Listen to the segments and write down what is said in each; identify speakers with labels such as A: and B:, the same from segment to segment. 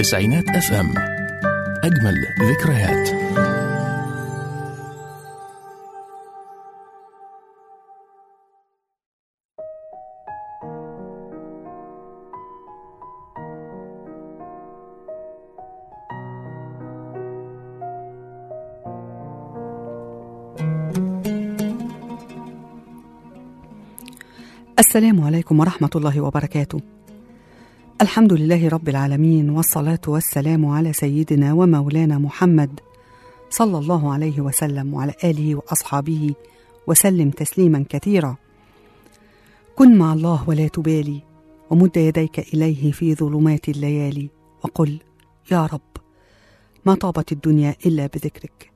A: تسعينات اف ام اجمل ذكريات
B: السلام عليكم ورحمة الله وبركاته. الحمد لله رب العالمين والصلاة والسلام على سيدنا ومولانا محمد صلى الله عليه وسلم وعلى آله وأصحابه وسلم تسليما كثيرا. كن مع الله ولا تبالي ومد يديك إليه في ظلمات الليالي وقل يا رب ما طابت الدنيا إلا بذكرك.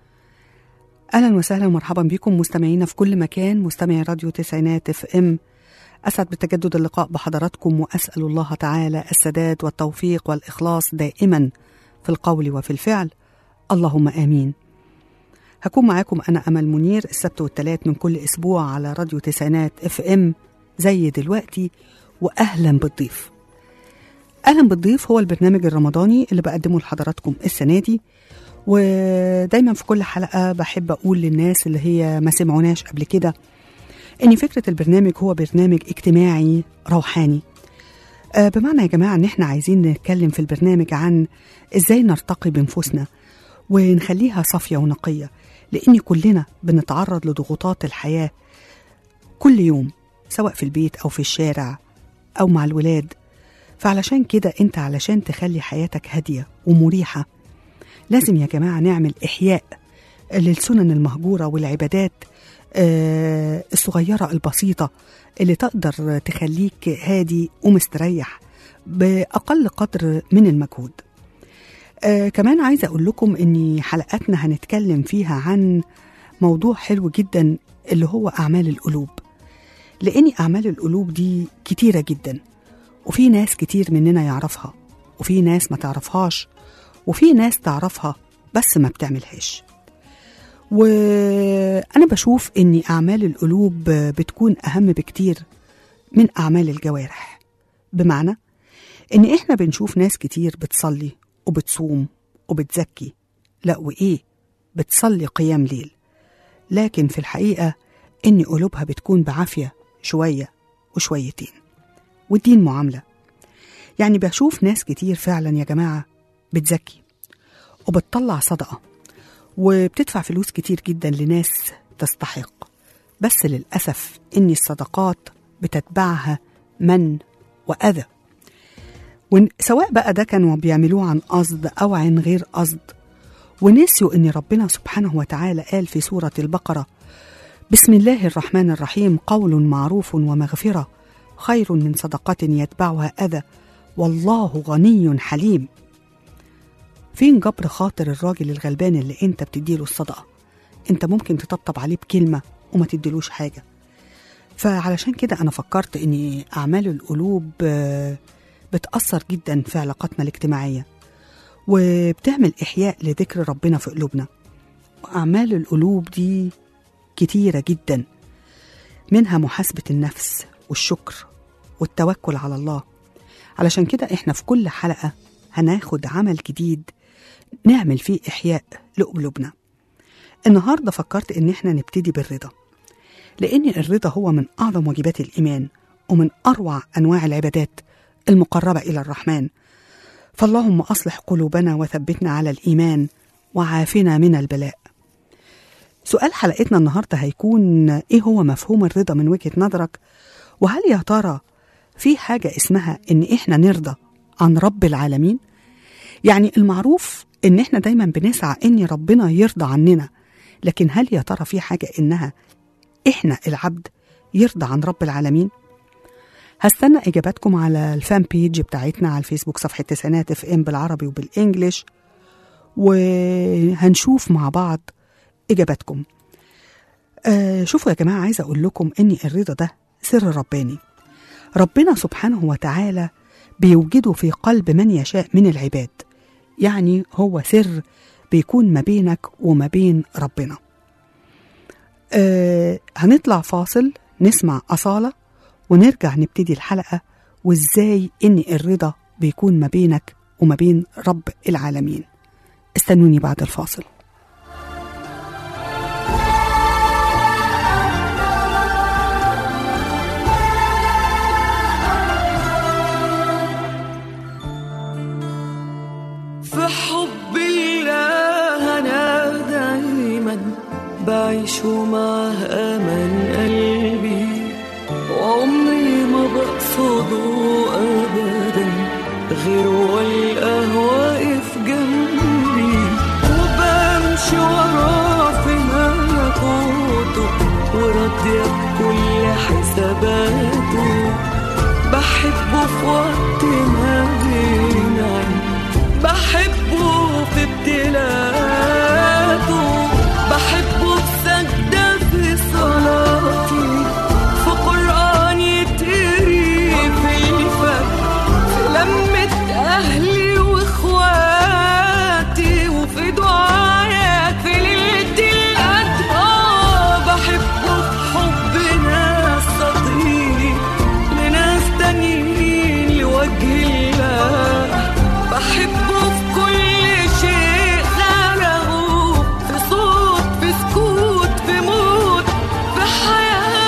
B: اهلا وسهلا ومرحبا بكم مستمعينا في كل مكان مستمعي راديو تسعينات اف ام اسعد بتجدد اللقاء بحضراتكم واسال الله تعالى السداد والتوفيق والاخلاص دائما في القول وفي الفعل اللهم امين هكون معاكم انا امل منير السبت والثلاث من كل اسبوع على راديو تسعينات اف ام زي دلوقتي واهلا بالضيف اهلا بالضيف هو البرنامج الرمضاني اللي بقدمه لحضراتكم السنه دي ودايما في كل حلقة بحب أقول للناس اللي هي ما سمعوناش قبل كده إن فكرة البرنامج هو برنامج اجتماعي روحاني آه بمعنى يا جماعة إن إحنا عايزين نتكلم في البرنامج عن إزاي نرتقي بنفوسنا ونخليها صافية ونقية لأن كلنا بنتعرض لضغوطات الحياة كل يوم سواء في البيت أو في الشارع أو مع الولاد فعلشان كده أنت علشان تخلي حياتك هادية ومريحة لازم يا جماعة نعمل إحياء للسنن المهجورة والعبادات آه، الصغيرة البسيطة اللي تقدر تخليك هادي ومستريح بأقل قدر من المجهود آه كمان عايزة أقول لكم إن حلقاتنا هنتكلم فيها عن موضوع حلو جدا اللي هو أعمال القلوب لأن أعمال القلوب دي كتيرة جدا وفي ناس كتير مننا يعرفها وفي ناس ما تعرفهاش وفي ناس تعرفها بس ما بتعملهاش وأنا بشوف إن أعمال القلوب بتكون أهم بكتير من أعمال الجوارح بمعنى إن إحنا بنشوف ناس كتير بتصلي وبتصوم وبتزكي لا وإيه بتصلي قيام ليل لكن في الحقيقة إن قلوبها بتكون بعافية شوية وشويتين والدين معاملة يعني بشوف ناس كتير فعلا يا جماعة بتزكي وبتطلع صدقة وبتدفع فلوس كتير جدا لناس تستحق بس للأسف إن الصدقات بتتبعها من وأذى ون- سواء بقى ده كانوا بيعملوه عن قصد أو عن غير قصد ونسيوا إن ربنا سبحانه وتعالى قال في سورة البقرة بسم الله الرحمن الرحيم قول معروف ومغفرة خير من صدقة يتبعها أذى والله غني حليم فين جبر خاطر الراجل الغلبان اللي انت بتديله الصدقه انت ممكن تطبطب عليه بكلمه وما تديلوش حاجه فعلشان كده انا فكرت ان اعمال القلوب آه، بتاثر جدا في علاقاتنا الاجتماعيه وبتعمل احياء لذكر ربنا في قلوبنا واعمال القلوب دي كتيره جدا منها محاسبه النفس والشكر والتوكل على الله علشان كده احنا في كل حلقه هناخد عمل جديد نعمل فيه إحياء لقلوبنا النهاردة فكرت إن إحنا نبتدي بالرضا لأن الرضا هو من أعظم واجبات الإيمان ومن أروع أنواع العبادات المقربة إلى الرحمن فاللهم أصلح قلوبنا وثبتنا على الإيمان وعافنا من البلاء سؤال حلقتنا النهاردة هيكون إيه هو مفهوم الرضا من وجهة نظرك وهل يا ترى في حاجة اسمها إن إحنا نرضى عن رب العالمين يعني المعروف ان احنا دايما بنسعى ان ربنا يرضى عننا لكن هل يا ترى في حاجه انها احنا العبد يرضى عن رب العالمين هستنى اجاباتكم على الفان بيج بتاعتنا على الفيسبوك صفحه تسعينات اف ام بالعربي وبالانجلش وهنشوف مع بعض اجاباتكم آه شوفوا يا جماعه عايزه اقول لكم ان الرضا ده سر رباني ربنا سبحانه وتعالى بيوجده في قلب من يشاء من العباد يعني هو سر بيكون ما بينك وما بين ربنا آه هنطلع فاصل نسمع أصالة ونرجع نبتدي الحلقة وإزاي إن الرضا بيكون ما بينك وما بين رب العالمين استنوني بعد الفاصل
C: في حب الله أنا دايما بعيش معه أمان قلبي وعمري ما بقصده أبدا غير والقاه واقف جنبي وبمشي وراه في ملكوته وراضية بكل حساباته بحبه في وقت ما بينعم بحبه في ابتلاءاته بحبه في سجدة في صلاتي في قرآن يتقري في الفجر في لمة أهلي وإخواتي وفي دعايا في ليلة القدر آه بحبه في حب ناس صديق لناس تانيين لوجه الله بحبه في كل شيء خلقه في صوت في سكوت في موت في حياة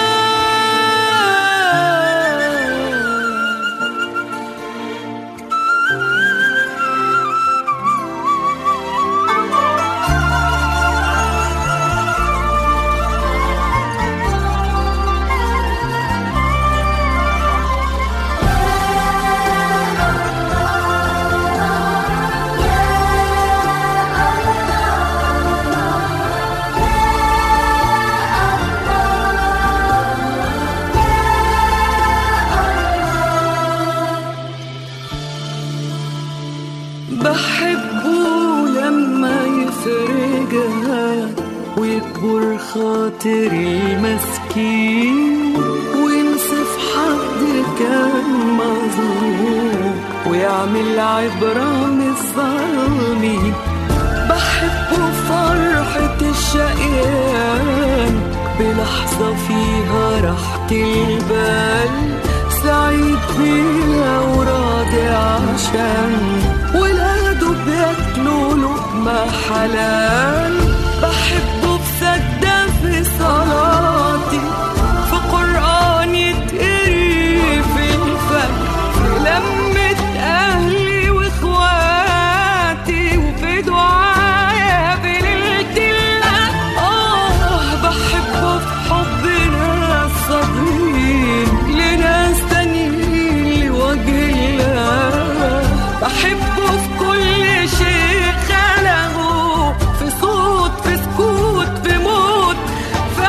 C: بحبه لما يفرجها ويكبر خاطر المسكين وينصف حد كان مظلوم ويعمل عبرة من الظالمين بحبه فرحة الشقيان بلحظة فيها راحة البال سعيد فيها وراضي عشان ولاده بياكلوا لقمة حلال بحبه بسجدة في صلاتي في قرآن يتقري في الفجر في لمة أهلي وإخواتي وفي دعايا في ليلة القدر آه بحبه في حب ناس صادقين لناس تانيين لوجه الله بحبه في كل شيء خلقه في صوت في سكوت في موت في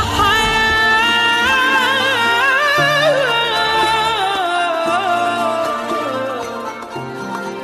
C: حياة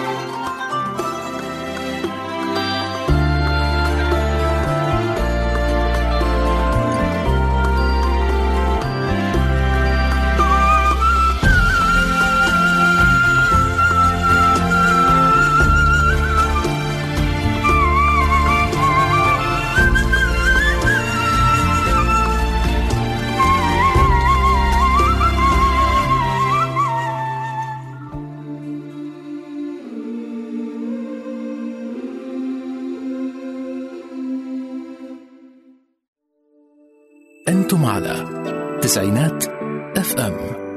A: أنتم على تسعينات اف ام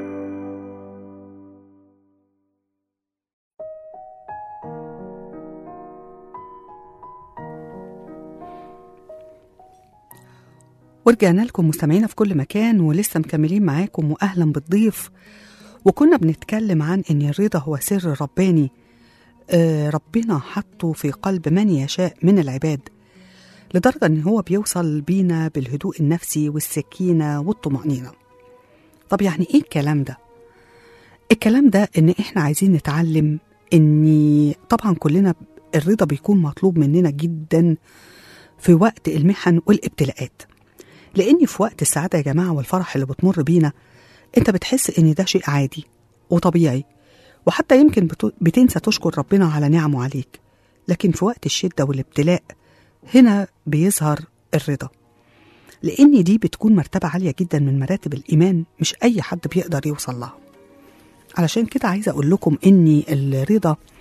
B: ورجعنا لكم مستمعينا في كل مكان ولسه مكملين معاكم واهلا بالضيف وكنا بنتكلم عن ان الرضا هو سر رباني آه ربنا حطه في قلب من يشاء من العباد لدرجة ان هو بيوصل بينا بالهدوء النفسي والسكينة والطمأنينة طب يعني ايه الكلام ده؟ الكلام ده ان احنا عايزين نتعلم ان طبعا كلنا الرضا بيكون مطلوب مننا جدا في وقت المحن والابتلاءات لان في وقت السعاده يا جماعه والفرح اللي بتمر بينا انت بتحس ان ده شيء عادي وطبيعي وحتى يمكن بت- بتنسى تشكر ربنا على نعمه عليك لكن في وقت الشده والابتلاء هنا بيظهر الرضا لان دي بتكون مرتبه عاليه جدا من مراتب الايمان مش اي حد بيقدر يوصل لها علشان كده عايزه اقول لكم ان الرضا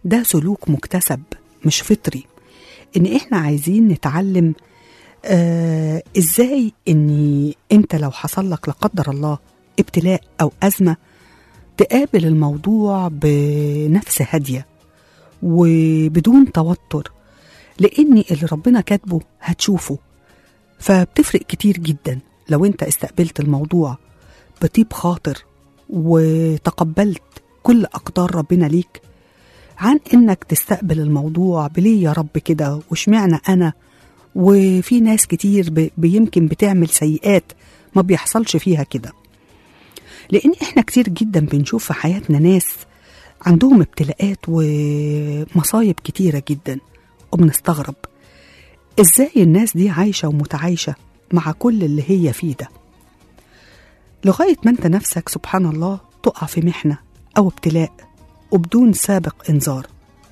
B: ده سلوك مكتسب مش فطري ان احنا عايزين نتعلم آه ازاي ان انت لو حصل لك لا قدر الله ابتلاء او ازمه تقابل الموضوع بنفس هاديه وبدون توتر لان اللي ربنا كاتبه هتشوفه فبتفرق كتير جدا لو انت استقبلت الموضوع بطيب خاطر وتقبلت كل اقدار ربنا ليك عن انك تستقبل الموضوع بليه يا رب كده واشمعنى انا وفي ناس كتير ب- بيمكن بتعمل سيئات ما بيحصلش فيها كده لان احنا كتير جدا بنشوف في حياتنا ناس عندهم ابتلاءات ومصايب كتيره جدا وبنستغرب ازاي الناس دي عايشه ومتعايشه مع كل اللي هي فيه ده لغايه ما انت نفسك سبحان الله تقع في محنه او ابتلاء وبدون سابق انذار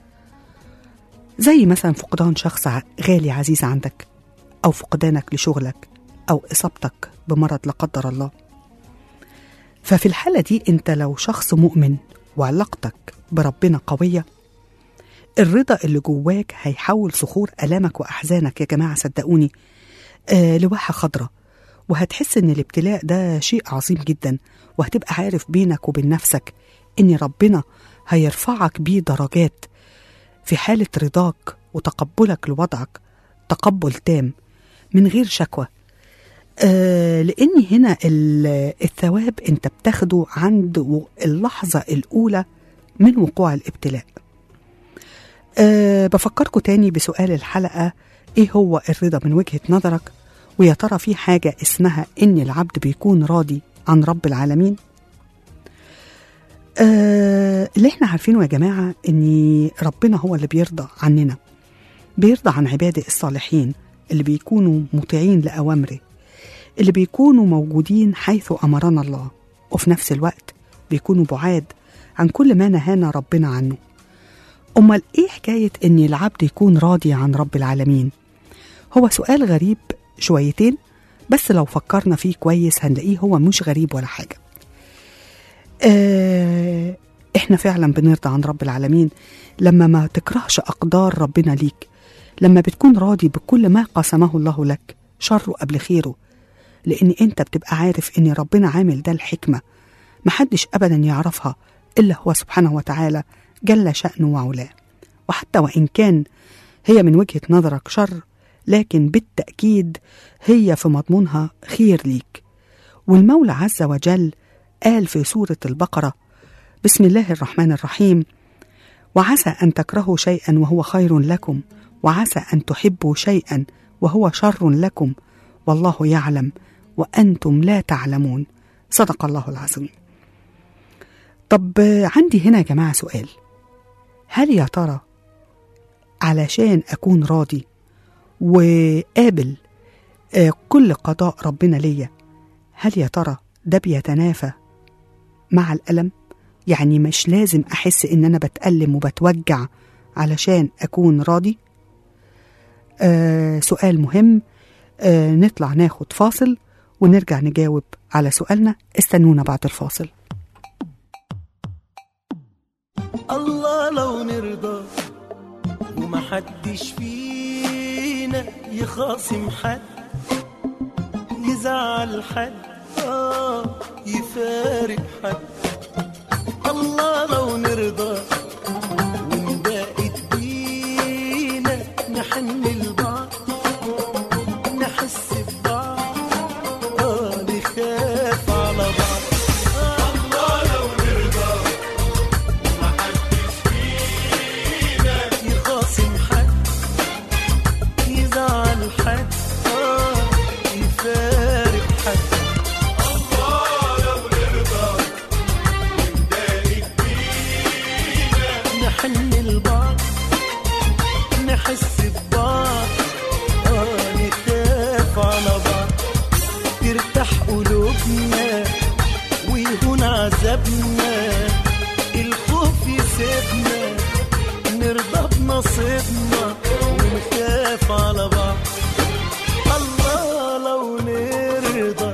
B: زي مثلا فقدان شخص ع- غالي عزيز عندك او فقدانك لشغلك او اصابتك بمرض لا قدر الله ففي الحاله دي انت لو شخص مؤمن وعلاقتك بربنا قويه الرضا اللي جواك هيحول صخور الامك واحزانك يا جماعه صدقوني آه لواحه خضراء وهتحس ان الابتلاء ده شيء عظيم جدا وهتبقى عارف بينك وبين نفسك ان ربنا هيرفعك بيه درجات في حاله رضاك وتقبلك لوضعك تقبل تام من غير شكوى آه لان هنا ال- الثواب انت بتاخده عند و- اللحظه الاولى من وقوع الابتلاء أه بفكركم تاني بسؤال الحلقة إيه هو الرضا من وجهة نظرك ويا ترى في حاجة اسمها إن العبد بيكون راضي عن رب العالمين أه اللي احنا عارفينه يا جماعة إن ربنا هو اللي بيرضى عننا بيرضى عن عباده الصالحين اللي بيكونوا مطيعين لأوامره اللي بيكونوا موجودين حيث أمرنا الله وفي نفس الوقت بيكونوا بعاد عن كل ما نهانا ربنا عنه أمال إيه حكاية إن العبد يكون راضي عن رب العالمين؟ هو سؤال غريب شويتين بس لو فكرنا فيه كويس هنلاقيه هو مش غريب ولا حاجة آه إحنا فعلا بنرضى عن رب العالمين لما ما تكرهش أقدار ربنا ليك لما بتكون راضي بكل ما قسمه الله لك شره قبل خيره لأن أنت بتبقى عارف إن ربنا عامل ده الحكمة محدش أبدا يعرفها إلا هو سبحانه وتعالى جل شأنه وعلاه وحتى وإن كان هي من وجهة نظرك شر لكن بالتأكيد هي في مضمونها خير ليك والمولى عز وجل قال في سورة البقرة بسم الله الرحمن الرحيم وعسى أن تكرهوا شيئا وهو خير لكم وعسى أن تحبوا شيئا وهو شر لكم والله يعلم وأنتم لا تعلمون صدق الله العظيم طب آه، عندي هنا يا جماعة سؤال هل يا ترى علشان أكون راضي وقابل آه، كل قضاء ربنا ليا هل يا ترى ده بيتنافى مع الألم؟ يعني مش لازم أحس إن أنا بتألم وبتوجع علشان أكون راضي؟ آه سؤال مهم آه نطلع ناخد فاصل ونرجع نجاوب على سؤالنا استنونا بعد الفاصل
D: الله لو نرضى ومحدش فينا يخاصم حد يزعل حد آه يفارق حد الله لو نرضى ونبقت بينا نحن لبعض نحس ببعض آه نخاف على بعض الله لو نرضى يخاصم حد يزعل حد آه يفارق حد الله لو نرضى ونضايق بينا نحن لبعض نحس ببعض آه نخاف على بعض ترتاح قلوبنا ويهون عذابنا الخوف يسيبنا نرضى بنصيبنا ونخاف على بعض الله لو نرضى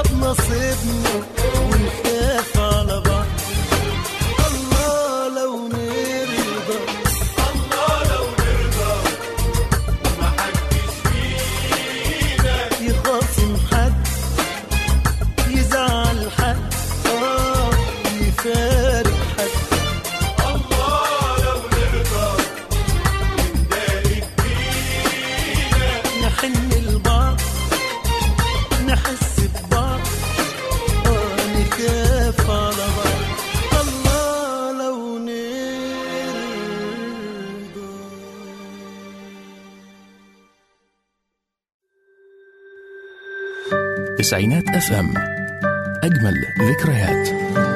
D: نصيبنا ونخاف على بعض الله لو نرضى الله لو نرضى ما حدش فينا يخاصم حد يزعل حد اه يفارق حد الله لو نرضى ندارك فينا نحن لبعض نحس ببعض اه نخاف على بعض الله لو نرضى
A: تسعينات اف ام اجمل ذكريات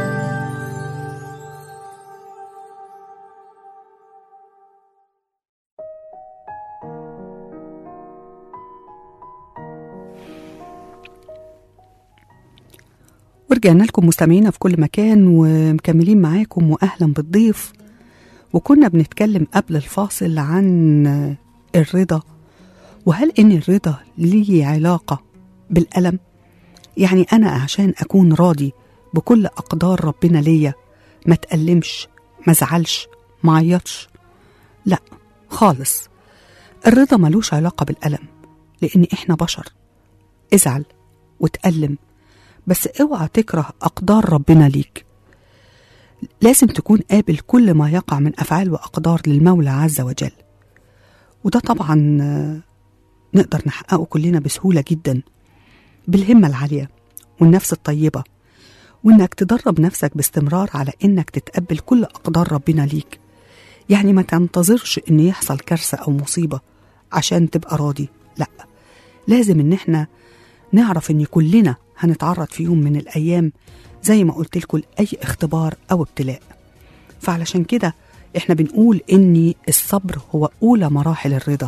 B: ورجعنا لكم مستمعينا في كل مكان ومكملين معاكم واهلا بالضيف وكنا بنتكلم قبل الفاصل عن الرضا وهل ان الرضا ليه علاقه بالالم يعني انا عشان اكون راضي بكل اقدار ربنا ليا ما تألمش ما زعلش ما عيطش لا خالص الرضا ملوش علاقه بالالم لان احنا بشر ازعل وتألم بس اوعى تكره أقدار ربنا ليك لازم تكون قابل كل ما يقع من أفعال وأقدار للمولى عز وجل وده طبعا آه، نقدر نحققه كلنا بسهولة جدا بالهمة العالية والنفس الطيبة وإنك تدرب نفسك باستمرار على إنك تتقبل كل أقدار ربنا ليك يعني ما تنتظرش إن يحصل كارثة أو مصيبة عشان تبقى راضي لأ لازم إن إحنا نعرف إن كلنا هنتعرض في يوم من الأيام زي ما قلت لكم لأي اختبار أو ابتلاء فعلشان كده إحنا بنقول إن الصبر هو أولى مراحل الرضا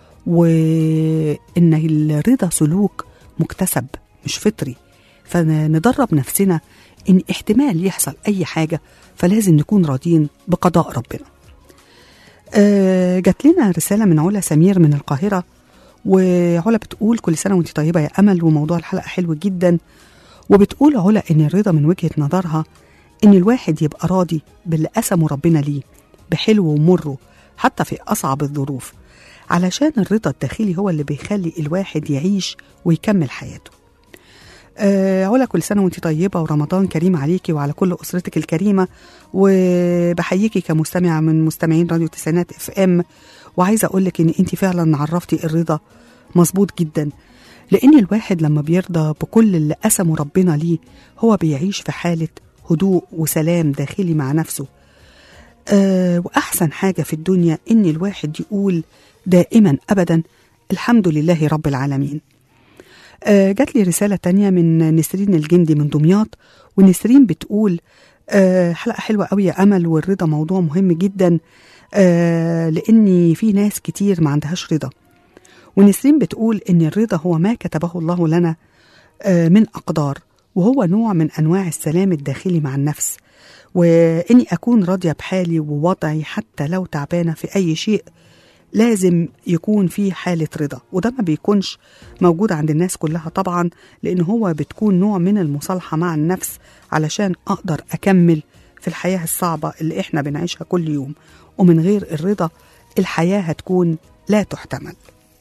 B: وإن الرضا سلوك مكتسب مش فطري فندرب نفسنا إن احتمال يحصل أي حاجة فلازم نكون راضيين بقضاء ربنا آه، جات لنا رسالة من علا سمير من القاهرة وعلا بتقول كل سنة وانت طيبة يا أمل وموضوع الحلقة حلو جدا وبتقول علا إن الرضا من وجهة نظرها إن الواحد يبقى راضي باللي قسمه ربنا ليه بحلو ومره حتى في أصعب الظروف علشان الرضا الداخلي هو اللي بيخلي الواحد يعيش ويكمل حياته آه علا كل سنة وانت طيبة ورمضان كريم عليكي وعلى كل أسرتك الكريمة وبحييكي كمستمعة من مستمعين راديو تسعينات اف ام وعايزة أقولك إن انت فعلا عرفتي الرضا مظبوط جدا لأن الواحد لما بيرضى بكل اللي قسمه ربنا ليه هو بيعيش في حالة هدوء وسلام داخلي مع نفسه آه وأحسن حاجة في الدنيا إن الواحد يقول دائما أبدا الحمد لله رب العالمين آه جات لي رسالة تانية من نسرين الجندي من دمياط ونسرين بتقول آه حلقة حلوة قوي يا أمل والرضا موضوع مهم جدا آه لأن في ناس كتير ما عندهاش رضا ونسرين بتقول إن الرضا هو ما كتبه الله لنا آه من أقدار وهو نوع من أنواع السلام الداخلي مع النفس وإني أكون راضية بحالي ووضعي حتى لو تعبانة في أي شيء لازم يكون في حالة رضا وده ما بيكونش موجود عند الناس كلها طبعا لأن هو بتكون نوع من المصالحة مع النفس علشان أقدر أكمل في الحياة الصعبة اللي إحنا بنعيشها كل يوم ومن غير الرضا الحياة هتكون لا تحتمل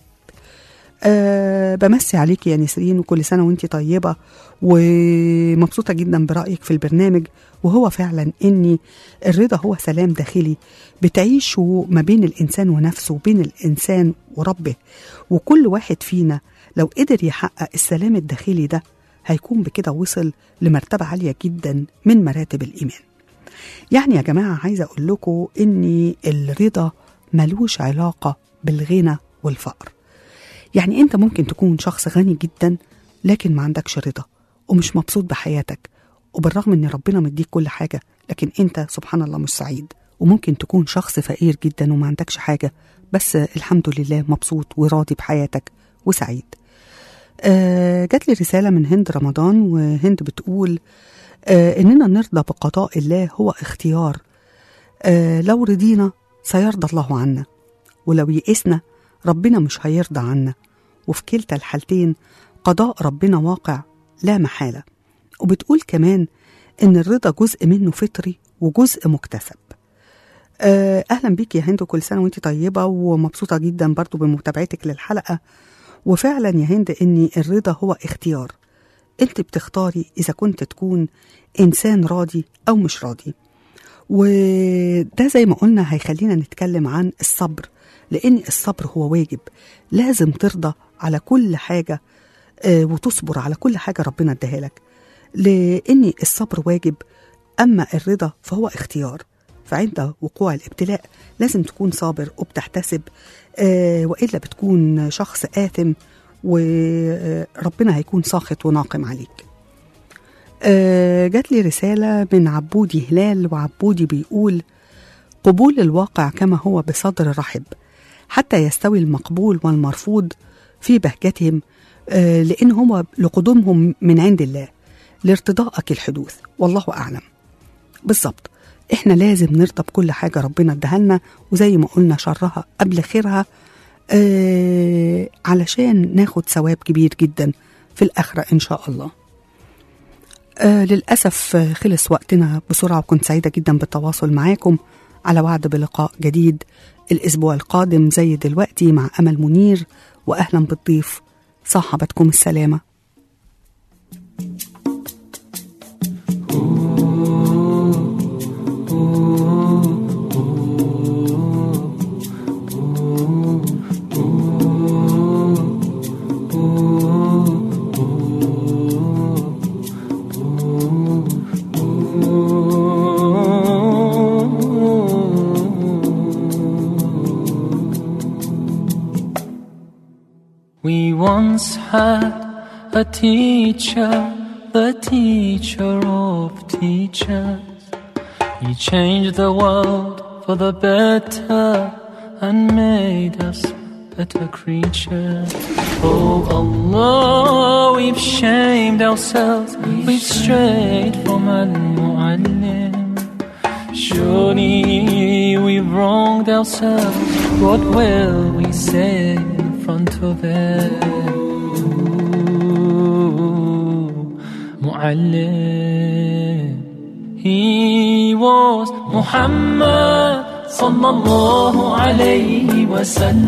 B: أه بمسي عليك يا نسرين وكل سنة وانت طيبة ومبسوطة جدا برأيك في البرنامج وهو فعلا ان الرضا هو سلام داخلي بتعيشه ما بين الإنسان ونفسه وبين الإنسان وربه وكل واحد فينا لو قدر يحقق السلام الداخلي ده هيكون بكده وصل لمرتبة عالية جدا من مراتب الإيمان يعني يا جماعة عايزة أقول لكم إن الرضا ملوش علاقة بالغنى والفقر يعني انت ممكن تكون شخص غني جدا لكن ما عندكش رضا ومش مبسوط بحياتك وبالرغم ان ربنا مديك كل حاجة لكن انت سبحان الله مش سعيد وممكن تكون شخص فقير جدا وما عندكش حاجة بس الحمد لله مبسوط وراضي بحياتك وسعيد آه جات لي رسالة من هند رمضان وهند بتقول آه إننا نرضى بقضاء الله هو اختيار آه لو رضينا سيرضى الله عنا ولو يئسنا ربنا مش هيرضى عنا وفي كلتا الحالتين قضاء ربنا واقع لا محالة وبتقول كمان إن الرضا جزء منه فطري وجزء مكتسب آه، أهلا بيك يا هند كل سنة وانت طيبة ومبسوطة جدا برضو بمتابعتك للحلقة وفعلا يا هند إن الرضا هو اختيار انت بتختاري إذا كنت تكون إنسان راضي أو مش راضي وده زي ما قلنا هيخلينا نتكلم عن الصبر لأن الصبر هو واجب لازم ترضى على كل حاجة آه، وتصبر على كل حاجة ربنا اداها لك لأن الصبر واجب أما الرضا فهو اختيار فعند وقوع الابتلاء لازم تكون صابر وبتحتسب آه، وإلا بتكون شخص آثم وربنا هيكون ساخط وناقم عليك آه، جات لي رسالة من عبودي هلال وعبودي بيقول قبول الواقع كما هو بصدر رحب حتى يستوي المقبول والمرفوض في بهجتهم آه، لأن هو لقدومهم من عند الله لارتضاءك الحدوث والله أعلم بالظبط احنا لازم نرضى بكل حاجة ربنا اداها لنا وزي ما قلنا شرها قبل خيرها آه علشان ناخد ثواب كبير جدا في الآخرة إن شاء الله آه للأسف آه، خلص وقتنا بسرعة وكنت سعيدة جدا بالتواصل معاكم على وعد بلقاء جديد الأسبوع القادم زي دلوقتي مع أمل منير وأهلا بالضيف صاحبتكم السلامة
E: We once had a teacher, the teacher of teachers. He changed the world for the better and made us better creatures. Oh Allah, we've shamed ourselves, we've strayed from Al-Mu'allim. Surely we've wronged ourselves. What will we say in front of it? Ooh, Mu'allim. He was Muhammad sallallahu alayhi wa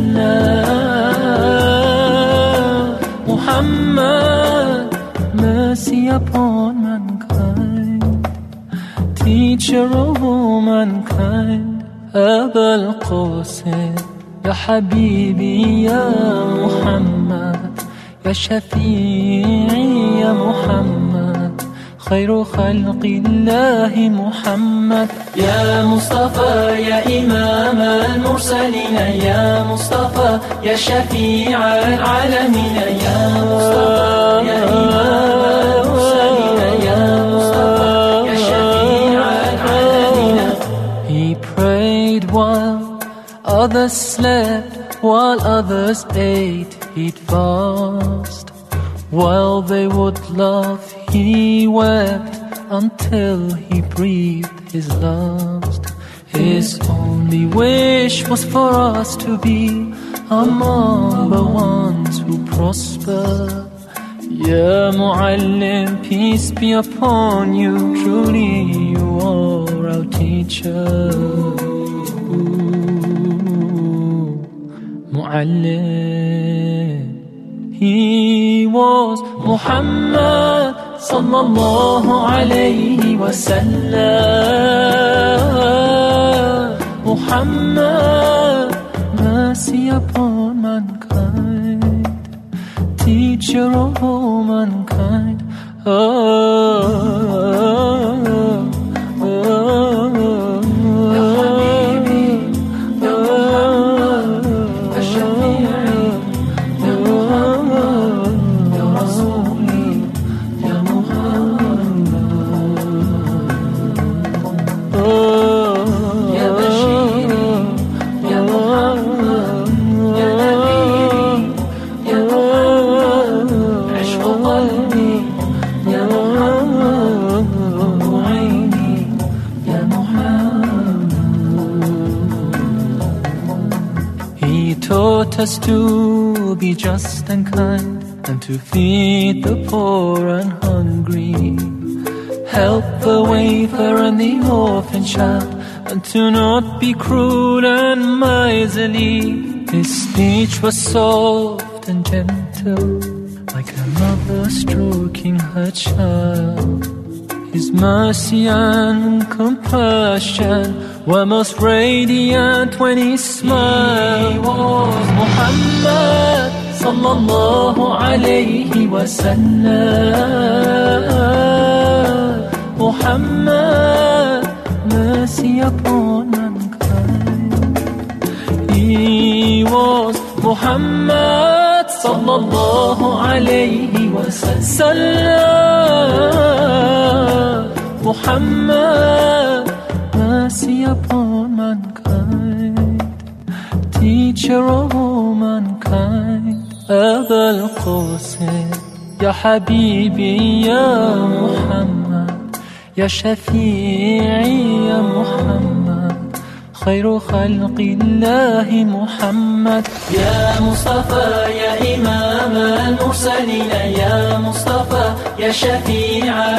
E: sallam. Muhammad, mercy upon mankind teacher of all mankind أبا القاسم يا حبيبي يا محمد يا شفيعي يا محمد خير خلق الله محمد يا مصطفى يا إمام المرسلين يا مصطفى يا شفيع العالمين يا مصطفى يا إمام المرسلين يا مصطفى يا شفيع العالمين He prayed while others slept, while others ate, he'd fast. While they would laugh, he wept until he breathed his last. His only wish was for us to be among the ones who prosper. Ya Mu'allim, peace be upon you. Truly, you are our teacher. Ooh, Mu'allim. He was Muhammad sallallahu alayhi wa sallam. Muhammad, mercy upon mankind teacher of all mankind. Oh, oh, يا بشير يا محمد يا نبي يا محمد عشق قلبي يا محمد نور عيني يا محمد He taught us to be just and kind and to feed the poor and hungry. Help the wafer and the orphan child, and to not be cruel and miserly. His speech was soft and gentle, like a mother stroking her child. His mercy and compassion were most radiant when he smiled. He was Muhammad sallallahu alayhi wa sallam. Muhammad, mercy upon mankind. He was Muhammad sallallahu alayhi wa sallam. Muhammad, mercy upon mankind. Teacher of all mankind. أبا القاسم يا حبيبي يا محمد يا شفيعي يا محمد خير خلق الله محمد يا مصطفى يا إمام المرسلين يا مصطفى يا شفيع